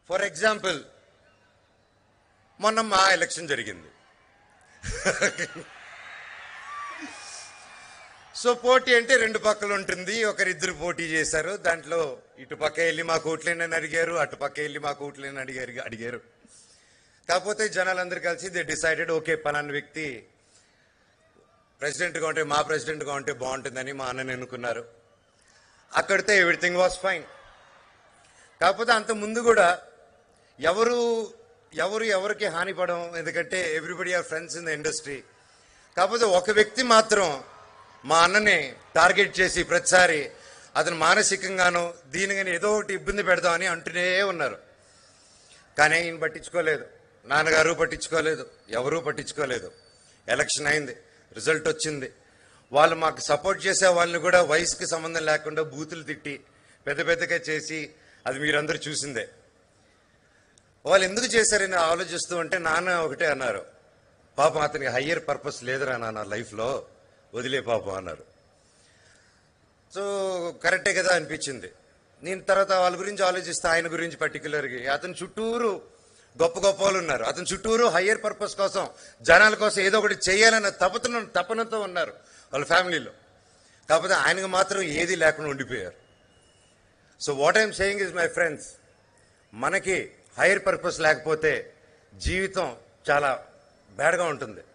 for example మొన్న మా election జరిగింది సో పోటీ అంటే రెండు పక్కలు ఉంటుంది ఒకరిద్దరు పోటీ చేశారు దాంట్లో ఇటు పక్క వెళ్ళి మా కోట్లేనని అడిగారు అటు పక్క వెళ్ళి మా కోట్లేనని అడిగారు అడిగారు కాకపోతే జనాలందరూ కలిసి దే డిసైడెడ్ ఓకే పలానా వ్యక్తి ప్రెసిడెంట్గా ఉంటే మా ప్రెసిడెంట్గా ఉంటే బాగుంటుందని మా అన్నని ఎన్నుకున్నారు అక్కడితో ఎవ్రీథింగ్ వాస్ ఫైన్ కాకపోతే అంత ముందు కూడా ఎవరు ఎవరు ఎవరికి హానిపడం ఎందుకంటే everybody are friends in the industry కాకపోతే ఒక వ్యక్తి మాత్రం మా అన్నని టార్గెట్ చేసి ప్రతిసారి అతను మానసికంగాను దీనిగాని ఏదో ఒకటి ఇబ్బంది పెడదామని అంటూనే ఉన్నారు కానీ ఈయన పట్టించుకోలేదు నాన్నగారు పట్టించుకోలేదు ఎవరూ పట్టించుకోలేదు ఎలక్షన్ అయింది రిజల్ట్ వచ్చింది వాళ్ళు మాకు సపోర్ట్ చేసే వాళ్ళని కూడా వయసుకి సంబంధం లేకుండా బూతులు తిట్టి పెద్ద పెద్దగా చేసి అది మీరందరూ చూసిందే వాళ్ళు ఎందుకు చేశారని ఆలోచిస్తూ ఉంటే నాన్న ఒకటే అన్నారు పాపం అతనికి హయ్యర్ పర్పస్ లేదురా నాన్న లైఫ్లో వదిలే పాపం అన్నారు సో కరెక్టే కదా అనిపించింది నేను తర్వాత వాళ్ళ గురించి ఆలోచిస్తే ఆయన గురించి పర్టికులర్గా అతని చుట్టూరు గొప్ప గొప్ప వాళ్ళు ఉన్నారు అతని చుట్టూరు హయ్యర్ పర్పస్ కోసం జనాల కోసం ఏదో ఒకటి చేయాలన్న తపతన తపనతో ఉన్నారు వాళ్ళ ఫ్యామిలీలో కాకపోతే ఆయనకు మాత్రం ఏది లేకుండా ఉండిపోయారు so what I'm saying is my friends మనకి హైయర్ పర్పస్ లేకపోతే జీవితం చాలా బ్యాడ్గా ఉంటుంది